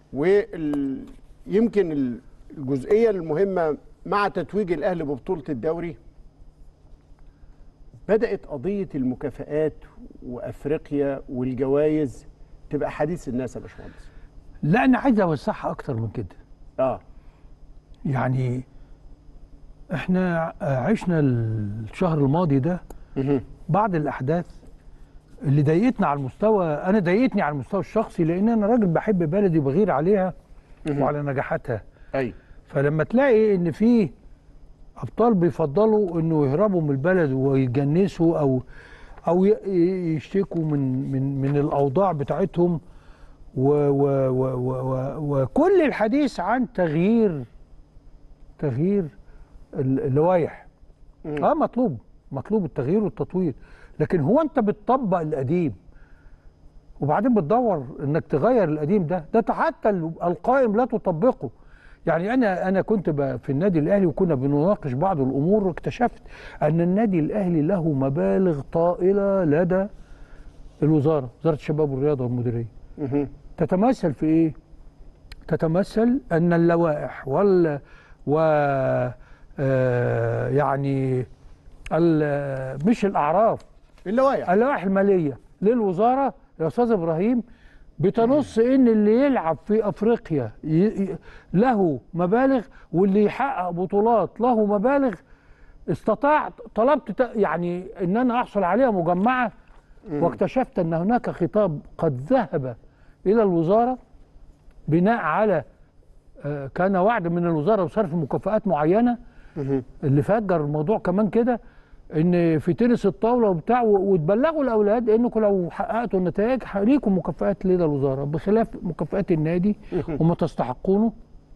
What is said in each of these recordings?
ويمكن الجزئيه المهمه مع تتويج الاهلي ببطوله الدوري بدات قضيه المكافآت وافريقيا والجوائز تبقى حديث الناس يا باشمهندس لا انا عايز اوسعها اكتر من كده اه يعني احنا عشنا الشهر الماضي ده مهم. بعض الاحداث اللي ضايقتنا على المستوى انا ضايقتني على المستوى الشخصي لان انا راجل بحب بلدي وبغير عليها مهم. وعلى نجاحاتها ايوه فلما تلاقي ان في ابطال بيفضلوا انه يهربوا من البلد ويتجنسوا او او ي- ي- يشتكوا من من من الاوضاع بتاعتهم و و و و و وكل الحديث عن تغيير تغيير ال- اللوائح مم. اه مطلوب مطلوب التغيير والتطوير لكن هو انت بتطبق القديم وبعدين بتدور انك تغير القديم ده ده حتى ال- القائم لا تطبقه يعني انا انا كنت ب- في النادي الاهلي وكنا بنناقش بعض الامور واكتشفت ان النادي الاهلي له مبالغ طائله لدى الوزاره وزاره الشباب والرياضه والمديريه مهم. تتمثل في ايه تتمثل ان اللوائح وال و آه، يعني ال- مش الاعراف اللوائح اللوائح الماليه للوزاره يا استاذ ابراهيم بتنص ان اللي يلعب في افريقيا ي- ي- له مبالغ واللي يحقق بطولات له مبالغ استطعت طلبت ت- يعني ان انا احصل عليها مجمعه واكتشفت ان هناك خطاب قد ذهب الى الوزاره بناء على آه، كان وعد من الوزاره بصرف مكافآت معينه مهم. اللي فجر الموضوع كمان كده ان في تنس الطاوله وبتاع و- وتبلغوا الاولاد انكم لو حققتوا النتائج ليكم مكافآت لدى الوزاره بخلاف مكافآت النادي وما تستحقونه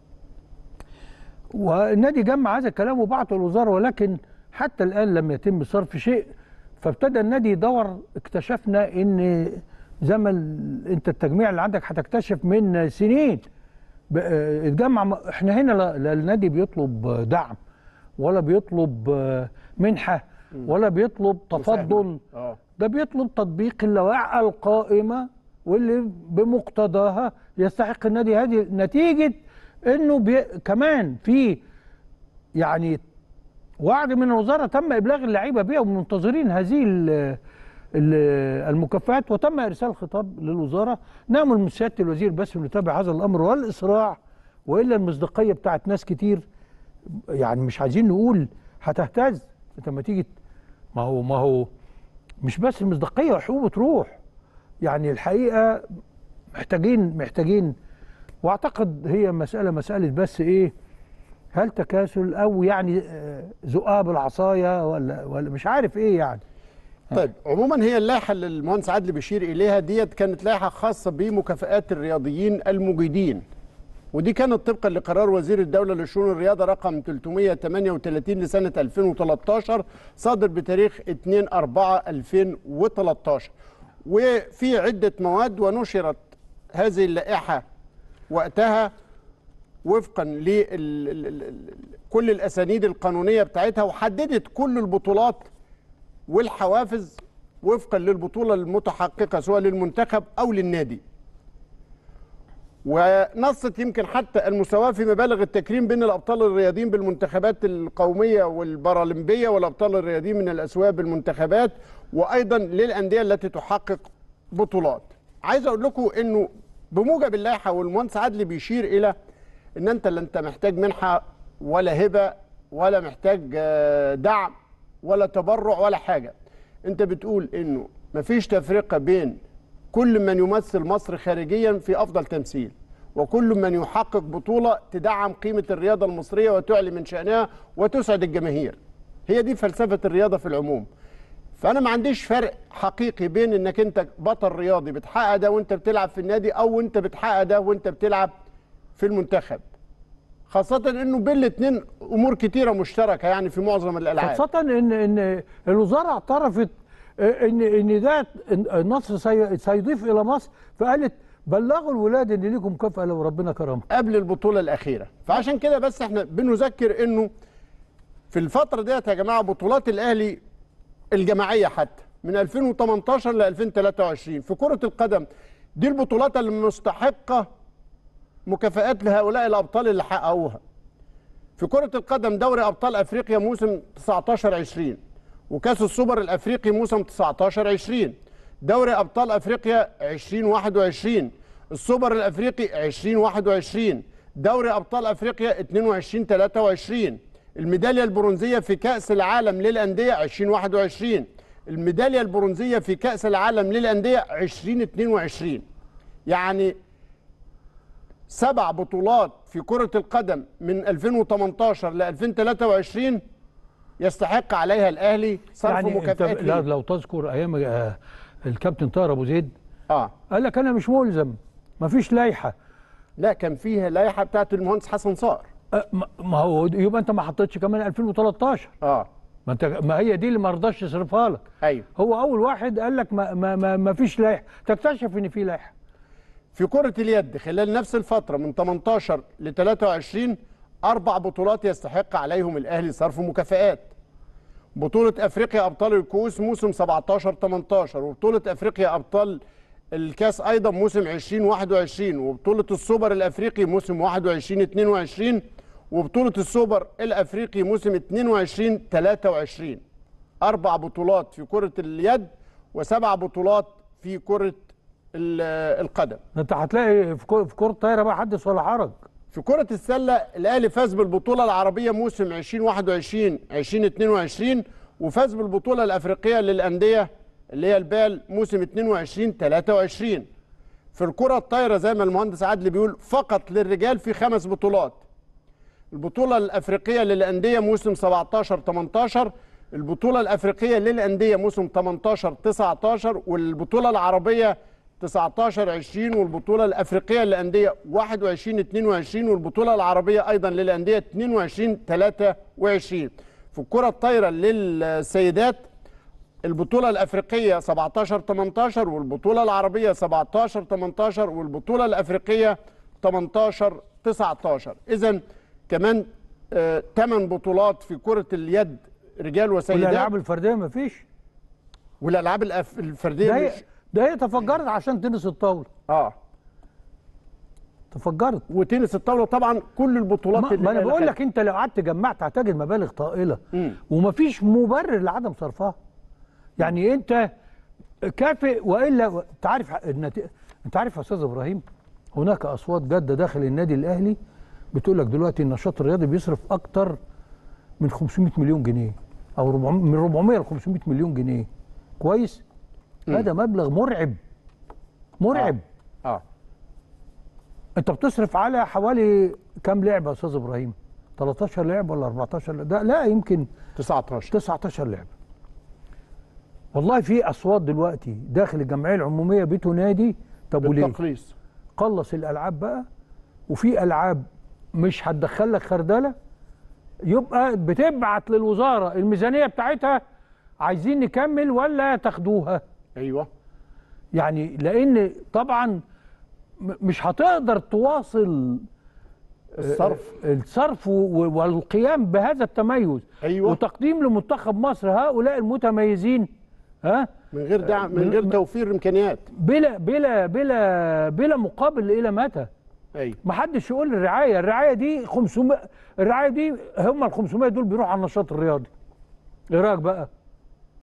والنادي جمع هذا الكلام وبعته الوزاره ولكن حتى الان لم يتم صرف شيء فابتدى النادي يدور اكتشفنا ان زي ما ال- انت التجميع اللي عندك هتكتشف من سنين ب- آه، اتجمع م- احنا هنا لا لا النادي بيطلب آه، دعم ولا بيطلب آه، منحه ولا بيطلب تفضل اه ده بيطلب تطبيق اللوائح القائمه واللي بمقتضاها يستحق النادي هذه نتيجه انه بي كمان في يعني وعد من الوزاره تم ابلاغ اللعيبه بيها ومنتظرين هذه ال- ال- المكافآت وتم ارسال خطاب للوزاره نامل من سياده الوزير بس نتابع هذا الامر والاسراع والا المصداقيه بتاعت ناس كتير يعني مش عايزين نقول هتهتز انت لما تيجي ما هو ما هو مش بس المصداقيه وحقوق تروح يعني الحقيقه محتاجين محتاجين واعتقد هي مساله مساله بس ايه هل تكاسل او يعني آه، ذؤاب العصايه ولا ولا مش عارف ايه يعني طيب عموما هي اللائحه اللي المهندس عادل بيشير اليها ديت كانت لائحه خاصه بمكافآت الرياضيين المجيدين ودي كانت طبقا لقرار وزير الدوله لشؤون الرياضه رقم 338 لسنه 2013 صادر بتاريخ 2 4 2013 وفي عده مواد ونشرت هذه اللائحه وقتها وفقا لكل الاسانيد القانونيه بتاعتها وحددت كل البطولات والحوافز وفقا للبطوله المتحققه سواء للمنتخب او للنادي. ونصت يمكن حتى المساواه في مبالغ التكريم بين الابطال الرياضيين بالمنتخبات القوميه والبارالمبيه والابطال الرياضيين من الاسواق بالمنتخبات وايضا للانديه التي تحقق بطولات. عايز اقول لكم انه بموجب اللائحه والمهندس عدلي بيشير الى ان انت لا انت محتاج منحه ولا هبه ولا محتاج آه، دعم ولا تبرع ولا حاجه انت بتقول انه مفيش تفرقه بين كل من يمثل مصر خارجيا في افضل تمثيل وكل من يحقق بطوله تدعم قيمه الرياضه المصريه وتعلي من شانها وتسعد الجماهير هي دي فلسفه الرياضه في العموم فانا ما عنديش فرق حقيقي بين انك انت بطل رياضي بتحقق ده وانت بتلعب في النادي او انت بتحقق ده وانت بتلعب في المنتخب خاصة انه بين الاثنين امور كتيرة مشتركة يعني في معظم الالعاب خاصة ان ان الوزارة اعترفت ان ان ده النصر سي- سيضيف الى مصر فقالت بلغوا الولاد ان ليكم مكافأة لو ربنا كرمهم قبل البطولة الأخيرة فعشان كده بس احنا بنذكر انه في الفترة ديت يا جماعة بطولات الأهلي الجماعية حتى من 2018 ل 2023 في كرة القدم دي البطولات المستحقة مكافآت لهؤلاء الابطال اللي حققوها في كرة القدم دوري ابطال افريقيا موسم 19 20 وكاس السوبر الافريقي موسم 19 20 دوري ابطال افريقيا 2021 السوبر الافريقي 2021 دوري ابطال افريقيا 22 23 الميداليه البرونزيه في كاس العالم للانديه 2021 الميداليه البرونزيه في كاس العالم للانديه 2022 يعني سبع بطولات في كرة القدم من 2018 ل 2023 يستحق عليها الأهلي صرف يعني انت مكافآت لا- ليه. لو تذكر ايام آه، الكابتن طاهر ابو زيد اه قال لك انا مش ملزم مفيش لائحه لا كان فيها لائحة بتاعت المهندس حسن صقر أه، ما- ما هو يبقى انت ما حطيتش كمان 2013 اه ما انت ما هي دي اللي ما رضاش يصرفها لك ايوه هو اول واحد قال لك ما ما ما, ما فيش لائحه تكتشف ان في لائحه في كرة اليد خلال نفس الفترة من 18 ل 23 أربع بطولات يستحق عليهم الأهلي صرف مكافآت بطولة أفريقيا أبطال الكؤوس موسم 17 18 وبطولة أفريقيا أبطال الكاس أيضا موسم 20 21 وبطولة السوبر الأفريقي موسم 21 22 وبطولة السوبر الأفريقي موسم 22 23 أربع بطولات في كرة اليد وسبع بطولات في كرة ال- القدم انت هتلاقي في كو- في كره طايره بقى حدث ولا حرج في كرة السلة الأهلي فاز بالبطولة العربية موسم 2021 2022 وفاز بالبطولة الأفريقية للأندية اللي هي البال موسم 22 23 في الكرة الطايرة زي ما المهندس عادل بيقول فقط للرجال في خمس بطولات البطولة الأفريقية للأندية موسم 17 18 البطولة الأفريقية للأندية موسم 18 19 والبطولة العربية 19 20 والبطولة الأفريقية للأندية 21 22 والبطولة العربية أيضا للأندية 22 23 في الكرة الطايرة للسيدات البطولة الأفريقية 17 18 والبطولة العربية 17 18 والبطولة الأفريقية 18 19 إذا كمان 8 بطولات في كرة اليد رجال وسيدات والالعاب الفرديه ما فيش والألعاب الأف- الفردية ده هي مش ده هي تفجرت عشان تنس الطاوله اه تفجرت وتنس الطاولة طبعا كل البطولات ما, اللي ما انا الأهلي بقول خدها. لك انت لو قعدت جمعت هتجد مبالغ طائله مم. ومفيش مبرر لعدم صرفها يعني انت كافئ والا انت عارف النتيجة انت عارف يا استاذ ابراهيم هناك اصوات جاده داخل النادي الاهلي بتقول لك دلوقتي النشاط الرياضي بيصرف اكتر من 500 مليون جنيه او 400 من 400 ل 500 مليون جنيه كويس هذا مبلغ مرعب مرعب اه انت بتصرف على حوالي كام لعبه يا استاذ ابراهيم 13 لعب ولا 14 لعب ده لا يمكن 19 19 لعبه والله في اصوات دلوقتي داخل الجمعيه العموميه بتنادي طب وليه بالتقليص قلص الالعاب بقى وفي العاب مش هتدخل لك خردله يبقى بتبعت للوزاره الميزانيه بتاعتها عايزين نكمل ولا تاخدوها ايوه يعني لان طبعا م- مش هتقدر تواصل الصرف الصرف و- والقيام بهذا التميز أيوة. وتقديم لمنتخب مصر هؤلاء المتميزين ها من غير دعم من غير توفير امكانيات بلا بلا بلا بلا مقابل الى متى ايوه ما حدش يقول الرعايه الرعايه دي 500 الرعايه دي هم ال 500 دول بيروحوا على النشاط الرياضي ايه رايك بقى